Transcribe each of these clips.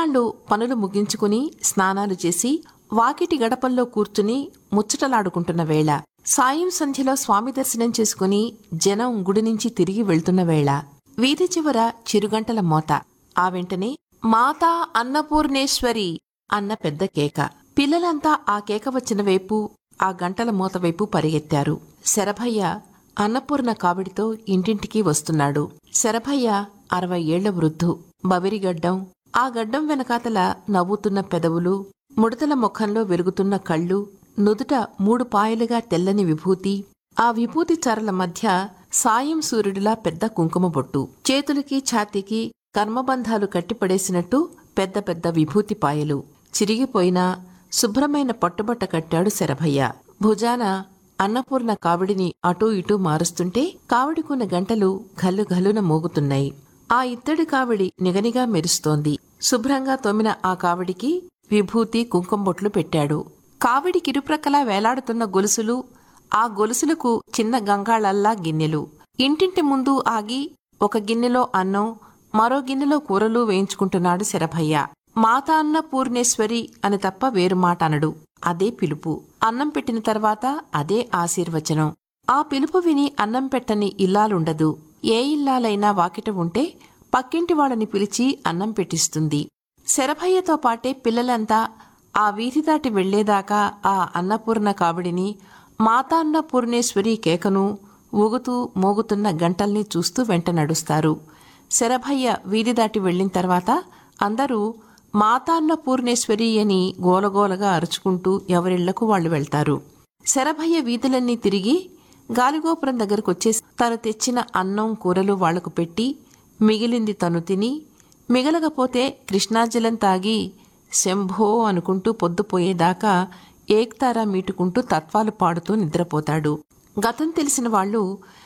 ఇన్నాళ్ళు పనులు ముగించుకుని స్నానాలు చేసి వాకిటి గడపల్లో కూర్చుని ముచ్చటలాడుకుంటున్న వేళ సాయం సంధ్యలో స్వామి దర్శనం చేసుకుని జనం గుడి నుంచి తిరిగి వెళ్తున్న వేళ వీధి చివర చిరుగంటల మోత ఆ వెంటనే మాతా అన్నపూర్ణేశ్వరి అన్న పెద్ద కేక పిల్లలంతా ఆ కేక వచ్చిన వైపు ఆ గంటల మోత వైపు పరిగెత్తారు శరభయ్య అన్నపూర్ణ కావిడితో ఇంటింటికి వస్తున్నాడు శరభయ్య అరవై ఏళ్ల వృద్ధు బవిరిగడ్డం ఆ గడ్డం వెనకాతల నవ్వుతున్న పెదవులు ముడతల ముఖంలో వెలుగుతున్న కళ్ళు నుదుట మూడు పాయలుగా తెల్లని విభూతి ఆ విభూతి చారల మధ్య సాయం సూర్యుడిలా పెద్ద కుంకుమ బొట్టు చేతులకి ఛాతీకి కర్మబంధాలు కట్టిపడేసినట్టు పెద్ద పెద్ద విభూతి పాయలు చిరిగిపోయిన శుభ్రమైన పట్టుబట్ట కట్టాడు శరభయ్య భుజాన అన్నపూర్ణ కావిడిని అటూ ఇటూ మారుస్తుంటే కావిడికున్న గంటలు ఘల్లు ఘల్లున మోగుతున్నాయి ఆ ఇత్తడి కావిడి నిగనిగా మెరుస్తోంది శుభ్రంగా తొమ్మిన ఆ కావిడికి విభూతి కుంకుమబొట్లు పెట్టాడు కావిడికి ఇరుప్రక్కలా వేలాడుతున్న గొలుసులు ఆ గొలుసులకు చిన్న గంగాళల్లా గిన్నెలు ఇంటింటి ముందు ఆగి ఒక గిన్నెలో అన్నం మరో గిన్నెలో కూరలు వేయించుకుంటున్నాడు శరభయ్య మాత అన్న పూర్ణేశ్వరి అని తప్ప వేరు మాట అనడు అదే పిలుపు అన్నం పెట్టిన తర్వాత అదే ఆశీర్వచనం ఆ పిలుపు విని అన్నం పెట్టని ఇల్లాలుండదు ఏ ఇల్లాలైనా వాకిట ఉంటే పక్కింటి వాళ్ళని పిలిచి అన్నం పెట్టిస్తుంది శరభయ్యతో పాటే పిల్లలంతా ఆ వీధి దాటి వెళ్లేదాకా ఆ అన్నపూర్ణ కావిడిని మాతా అన్నపూర్ణేశ్వరి కేకను ఊగుతూ మోగుతున్న గంటల్ని చూస్తూ వెంట నడుస్తారు శరభయ్య వీధి దాటి వెళ్ళిన తర్వాత అందరూ మాతాన్న పూర్ణేశ్వరి అని గోలగోలగా అరుచుకుంటూ ఎవరిళ్లకు వాళ్ళు వెళ్తారు శరభయ్య వీధులన్నీ తిరిగి గాలిగోపురం దగ్గరకొచ్చేసి తను తెచ్చిన అన్నం కూరలు వాళ్లకు పెట్టి మిగిలింది తను తిని మిగలకపోతే కృష్ణాజలం తాగి శంభో అనుకుంటూ పొద్దుపోయేదాకా ఏక్తారా మీటుకుంటూ తత్వాలు పాడుతూ నిద్రపోతాడు గతం తెలిసిన వాళ్ళు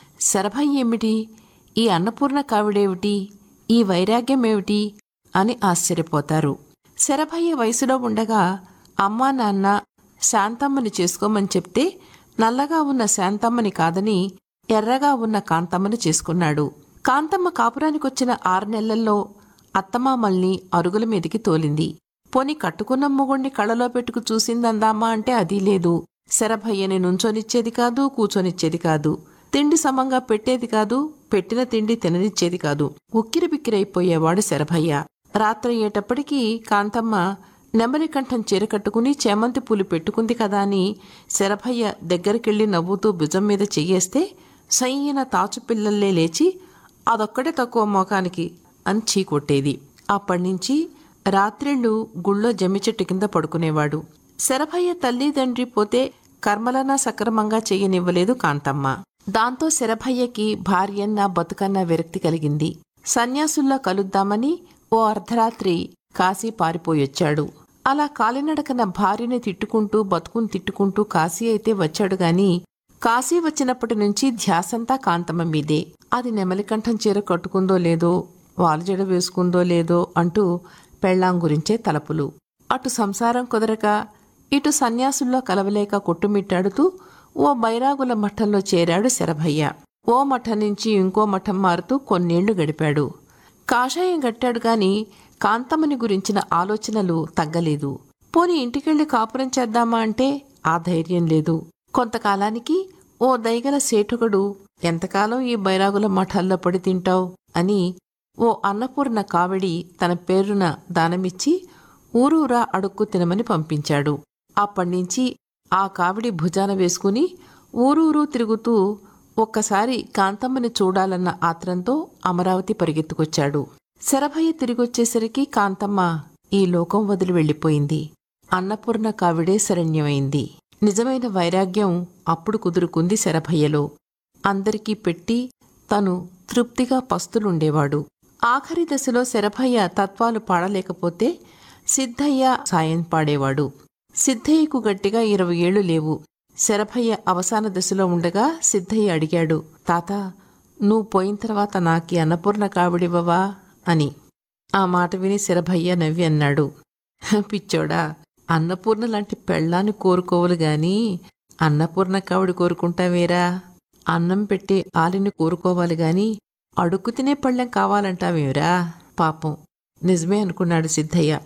శరభయ్య ఏమిటి ఈ అన్నపూర్ణ కావిడేమిటి ఈ వైరాగ్యం ఏమిటి అని ఆశ్చర్యపోతారు శరభయ్య వయసులో ఉండగా అమ్మా నాన్న శాంతమ్మని చేసుకోమని చెప్తే నల్లగా ఉన్న శాంతమ్మని కాదని ఎర్రగా ఉన్న కాంతమ్మని చేసుకున్నాడు కాంతమ్మ కాపురానికొచ్చిన ఆరు నెలల్లో అత్తమామల్ని అరుగుల మీదికి తోలింది పోని కట్టుకున్న మొగుణ్ణి కళ్ళలో పెట్టుకు చూసిందందామా అంటే అది లేదు శరభయ్యని నుంచొనిచ్చేది కాదు కూచొనిచ్చేది కాదు తిండి సమంగా పెట్టేది కాదు పెట్టిన తిండి తిననిచ్చేది కాదు ఉక్కిరి బిక్కిరైపోయేవాడు శరభయ్య రాత్రి అయ్యేటప్పటికీ కాంతమ్మ నెమలి కంఠం చీర కట్టుకుని చేమంతి పూలు పెట్టుకుంది కదా అని శరభయ్య దగ్గరికెళ్లి నవ్వుతూ భుజం మీద చెయ్యేస్తే సయ్యన తాచు పిల్లల్లే లేచి అదొక్కడే తక్కువ మోకానికి అని చీకొట్టేది అప్పటినుంచి రాత్రిళ్ళు గుళ్ళో జమ్మి చెట్టు కింద పడుకునేవాడు శరభయ్య తల్లిదండ్రి పోతే కర్మలనా సక్రమంగా చెయ్యనివ్వలేదు కాంతమ్మ దాంతో శరభయ్యకి భార్యన్న బతుకన్న విరక్తి కలిగింది సన్యాసుల్లా కలుద్దామని ఓ అర్ధరాత్రి కాశీ పారిపోయొచ్చాడు అలా కాలినడకన భార్యని తిట్టుకుంటూ బతుకుని తిట్టుకుంటూ కాశీ అయితే వచ్చాడు గాని కాశీ వచ్చినప్పటి నుంచి ధ్యాసంతా కాంతమ్మ మీదే అది నెమలికంఠం చీర కట్టుకుందో లేదో వాలుజడ వేసుకుందో లేదో అంటూ పెళ్ళాం గురించే తలపులు అటు సంసారం కుదరక ఇటు సన్యాసుల్లో కలవలేక కొట్టుమిట్టాడుతూ ఓ బైరాగుల మఠంలో చేరాడు శరభయ్య ఓ మఠం నుంచి ఇంకో మఠం మారుతూ కొన్నేళ్లు గడిపాడు కాషాయం గట్టాడు గాని కాంతమ్మని గురించిన ఆలోచనలు తగ్గలేదు పోని ఇంటికెళ్లి కాపురం చేద్దామా అంటే ఆ ధైర్యం లేదు కొంతకాలానికి ఓ దైగల సేఠుకుడు ఎంతకాలం ఈ బైరాగుల మఠాల్లో పడి తింటావు అని ఓ అన్నపూర్ణ కావిడి తన పేరున దానమిచ్చి ఊరూరా అడుక్కు తినమని పంపించాడు అప్పటినుంచి ఆ కావిడి భుజాన వేసుకుని ఊరూరు తిరుగుతూ ఒక్కసారి కాంతమ్మని చూడాలన్న ఆత్రంతో అమరావతి పరిగెత్తుకొచ్చాడు శరభయ్య తిరిగొచ్చేసరికి కాంతమ్మ ఈ లోకం వదిలి వెళ్ళిపోయింది అన్నపూర్ణ కావిడే శరణ్యమైంది నిజమైన వైరాగ్యం అప్పుడు కుదురుకుంది శరభయ్యలో అందరికీ పెట్టి తను తృప్తిగా పస్తులుండేవాడు ఆఖరి దశలో శరభయ్య తత్వాలు పాడలేకపోతే సిద్ధయ్య సాయం పాడేవాడు సిద్ధయ్యకు గట్టిగా ఇరవై ఏళ్లు లేవు శరభయ్య అవసాన దశలో ఉండగా సిద్ధయ్య అడిగాడు తాత నువ్వు పోయిన తర్వాత నాకి అన్నపూర్ణ కావిడివ్వవా అని ఆ మాట విని శరభయ్య నవ్వి అన్నాడు పిచ్చోడా అన్నపూర్ణ లాంటి పెళ్ళాన్ని కోరుకోవాలి గాని అన్నపూర్ణ కావిడి కోరుకుంటావేరా అన్నం పెట్టి ఆలిని కోరుకోవాలి గాని అడుక్కు తినే పళ్ళెం కావాలంటావేమిరా పాపం నిజమే అనుకున్నాడు సిద్ధయ్య